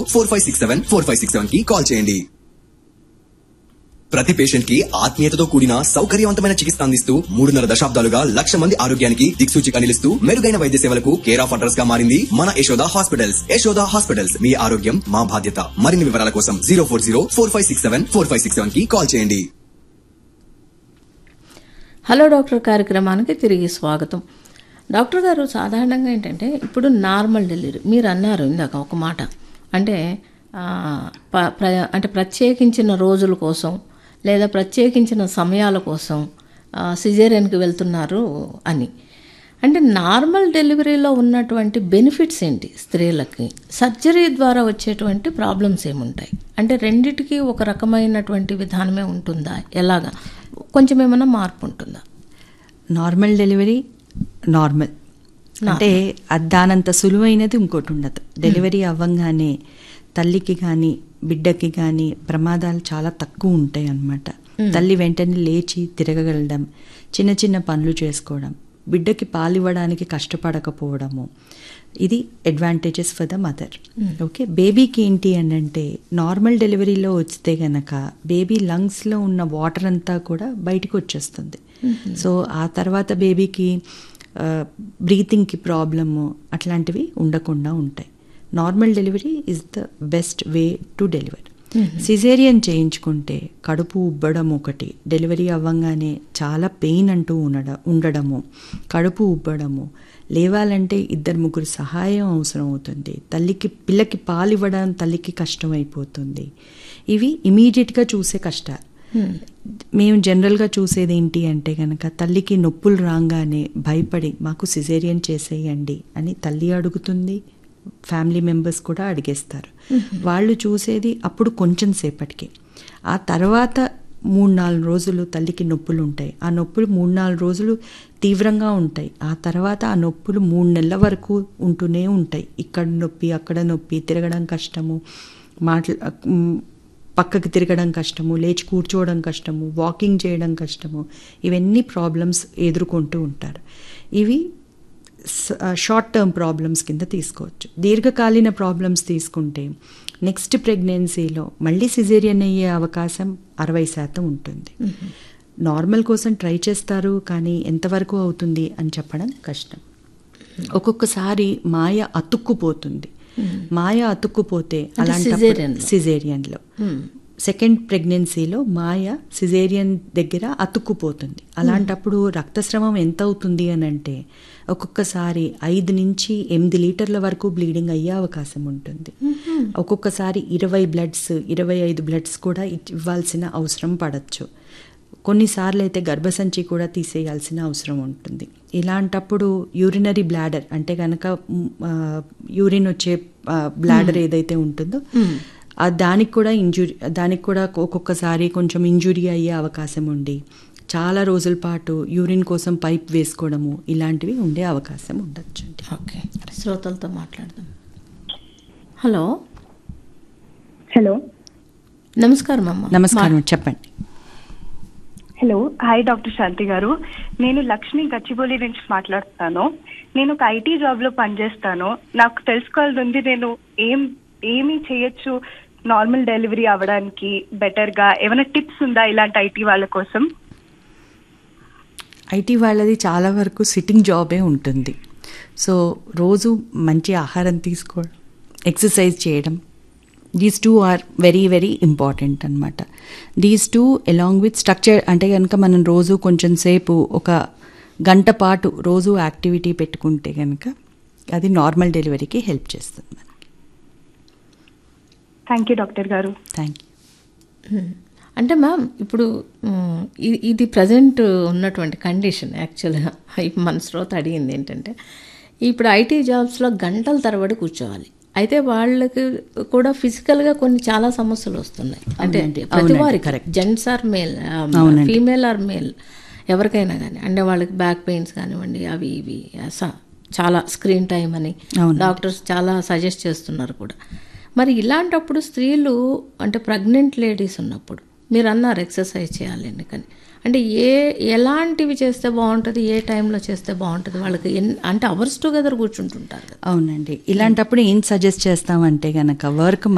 Four five six seven four five six seven కి call చేయండి ప్రతి పేషెంట్ కి ఆత్మీయతతో కూడిన సౌకర్యవంతమైన చికిత్స అందిస్తూ మూడున్నర దశాబ్దాలుగా లక్ష మంది ఆరోగ్యానికి దిక్సూచిగా నిలుస్తూ మెరుగైన వైద్య సేవలకు కేర్ ఆఫ్ అడ్రస్ గా మారింది మన యశోద హాస్పిటల్స్ యశోద హాస్పిటల్స్ మీ ఆరోగ్యం మా బాధ్యత మరిన్ని వివరాల కోసం zero four zero four five six seven four five six seven కి కాల్ చేయండి హలో డాక్టర్ కార్యక్రమానికి తిరిగి స్వాగతం డాక్టర్ గారు సాధారణంగా ఏంటంటే ఇప్పుడు నార్మల్ డెలివరీ మీరు అన్నారు ఇందాక ఒక మాట అంటే ఆ, ప- ప్ర- అంటే ప్రత్యేకించిన రోజుల కోసం లేదా ప్రత్యేకించిన సమయాల కోసం సిజేరియన్కి వెళ్తున్నారు అని అంటే నార్మల్ డెలివరీలో ఉన్నటువంటి బెనిఫిట్స్ ఏంటి స్త్రీలకి సర్జరీ ద్వారా వచ్చేటువంటి ప్రాబ్లమ్స్ ఏముంటాయి అంటే రెండిటికి ఒక రకమైనటువంటి విధానమే ఉంటుందా ఎలాగా కొంచెం ఏమైనా మార్పు ఉంటుందా నార్మల్ డెలివరీ నార్మల్ అంటే అది దానంత సులువైనది ఇంకోటి ఉండదు డెలివరీ అవ్వంగానే తల్లికి కానీ బిడ్డకి కానీ ప్రమాదాలు చాలా తక్కువ ఉంటాయి అన్నమాట తల్లి వెంటనే లేచి తిరగగలడం చిన్న చిన్న పనులు చేసుకోవడం బిడ్డకి పాలివ్వడానికి కష్టపడకపోవడము ఇది advantages for the mother okay బేబీకి ఏంటి అని అంటే నార్మల్ డెలివరీలో వస్తే గనక బేబీ లంగ్స్లో ఉన్న వాటర్ అంతా కూడా బయటకు వచ్చేస్తుంది సో ఆ తర్వాత బేబీకి బ్రీతింగ్కి ప్రాబ్లము అట్లాంటివి ఉండకుండా ఉంటాయి normal delivery is the best way to deliver caesarean చేయించుకుంటే కడుపు ఉబ్బడం ఒకటి డెలివరీ అవ్వంగానే చాలా పెయిన్ అంటూ ఉండడ ఉండడము కడుపు ఉబ్బడము లేవాలంటే ఇద్దరు ముగ్గురు సహాయం అవసరం అవుతుంది తల్లికి పిల్లకి పాలు ఇవ్వడం తల్లికి కష్టం అయిపోతుంది ఇవి ఇమీడియట్గా చూసే కష్టాలు మేము జనరల్గా చూసేది ఏంటి అంటే కనుక తల్లికి నొప్పులు రాగానే భయపడి మాకు సిజేరియన్ చేసేయండి అని తల్లి అడుగుతుంది ఫ్యామిలీ మెంబర్స్ కూడా అడిగేస్తారు వాళ్ళు చూసేది అప్పుడు కొంచెం సేపటికి ఆ తర్వాత మూడు నాలుగు రోజులు తల్లికి నొప్పులు ఉంటాయి ఆ నొప్పులు మూడు నాలుగు రోజులు తీవ్రంగా ఉంటాయి ఆ తర్వాత ఆ నొప్పులు మూడు నెలల వరకు ఉంటూనే ఉంటాయి ఇక్కడ నొప్పి అక్కడ నొప్పి తిరగడం కష్టము మాట్లా మ్, పక్కకి తిరగడం కష్టము లేచి కూర్చోవడం కష్టము వాకింగ్ చేయడం కష్టము ఇవన్నీ ప్రాబ్లమ్స్ ఎదుర్కొంటూ ఉంటారు ఇవి షార్ట్ టర్మ్ ప్రాబ్లమ్స్ కింద తీసుకోవచ్చు దీర్ఘకాలీన ప్రాబ్లమ్స్ తీసుకుంటే నెక్స్ట్ ప్రెగ్నెన్సీలో మళ్ళీ సిజేరియన్ అయ్యే అవకాశం అరవై శాతం ఉంటుంది నార్మల్ కోసం ట్రై చేస్తారు కానీ ఎంతవరకు అవుతుంది అని చెప్పడం కష్టం ఒక్కొక్కసారి మాయ అతుక్కుపోతుంది మాయ అతుక్కుపోతే అలాంటి cesarean లో. సిజేరియన్లో సెకండ్ ప్రెగ్నెన్సీలో మాయ సిజేరియన్ దగ్గర అతుక్కుపోతుంది అలాంటప్పుడు రక్తస్రావం ఎంత అవుతుంది అని అంటే ఒక్కొక్కసారి ఐదు నుంచి ఎనిమిది లీటర్ల వరకు బ్లీడింగ్ అయ్యే అవకాశం ఉంటుంది ఒక్కొక్కసారి ఇరవై బ్లడ్స్ ఇరవై ఐదు బ్లడ్స్ కూడా ఇచ్- ఇవ్వాల్సిన అవసరం పడచ్చు కొన్నిసార్లు అయితే గర్భసంచి కూడా తీసేయాల్సిన అవసరం ఉంటుంది ఇలాంటప్పుడు యూరినరీ బ్లాడర్ అంటే కనుక యూరిన్ వచ్చే బ్లాడర్ ఏదైతే ఉంటుందో ఆ దానికి కూడా ఇంజురీ దానికి కూడా ఒక్కొక్కసారి కొంచెం ఇంజురీ అయ్యే అవకాశం ఉండి చాలా రోజుల పాటు యూరిన్ కోసం పైప్ వేసుకోవడము ఇలాంటివి ఉండే అవకాశం ఉండొచ్చు ఓకే శ్రోతలతో మాట్లాడదాం హలో హలో నమస్కారం అమ్మ నమస్కారం చెప్పండి హలో హాయ్ డాక్టర్ శాంతి గారు నేను లక్ష్మి గచ్చిబౌలి నుంచి మాట్లాడుతాను నేను ఒక ఐటీ జాబ్ లో పనిచేస్తాను నాకు తెలుసుకోవాలని ఉంది నేను ఏం ఏమి చేయొచ్చు నార్మల్ డెలివరీ అవ్వడానికి బెటర్ గా ఏమైనా టిప్స్ ఉందా ఇలాంటి ఐటీ వాళ్ళ కోసం ఐటీ వాళ్ళది చాలా వరకు సిట్టింగ్ జాబే ఉంటుంది సో రోజు మంచి ఆహారం తీసుకోవడం ఎక్సర్సైజ్ చేయడం these two are very very important అనమాట these two along with structure అంటే కనుక మనం రోజు కొంచెం సేపు ఒక గంట పాటు రోజు యాక్టివిటీ పెట్టుకుంటే కనుక అది నార్మల్ డెలివరీకి హెల్ప్ చేస్తుంది మనకి thank you doctor garu thank you అంటే మ్యామ్ ఇప్పుడు మ్, ఇ- ఇది ప్రజెంట్ ఉన్నటువంటి కండిషన్ యాక్చువల్గా ఇప్పుడు మన శ్రోత అడిగింది ఏంటంటే ఇప్పుడు ఐటీ జాబ్స్లో గంటల తరబడి కూర్చోవాలి అయితే వాళ్ళకి కూడా ఫిజికల్గా కొన్ని చాలా సమస్యలు వస్తున్నాయి అంటే అవునండి, ప్రతి అవునండి, వారికి correct. జెంట్స్ ఆర్ మేల్ అవునండి. ఫీమేల్ ఆర్ మేల్ ఎవరికైనా కానీ అంటే వాళ్ళకి బ్యాక్ పెయిన్స్ కానివ్వండి అవి ఇవి స- చాలా స్క్రీన్ టైం అని అవునండి. డాక్టర్స్ చాలా సజెస్ట్ చేస్తున్నారు కూడా మరి ఇలాంటప్పుడు స్త్రీలు అంటే ప్రెగ్నెంట్ లేడీస్ ఉన్నప్పుడు మీరు అన్నారు ఎక్సర్సైజ్ చేయాలని కానీ అంటే ఏ ఎలాంటివి చేస్తే బాగుంటుంది ఏ టైంలో చేస్తే బాగుంటుంది వాళ్ళకి ఎన్ అంటే అవర్స్ టుగెదర్ కూర్చుంటుంటారు కదా అవునండి ఇలాంటప్పుడు ఏం సజెస్ట్ చేస్తామంటే గనక వర్క్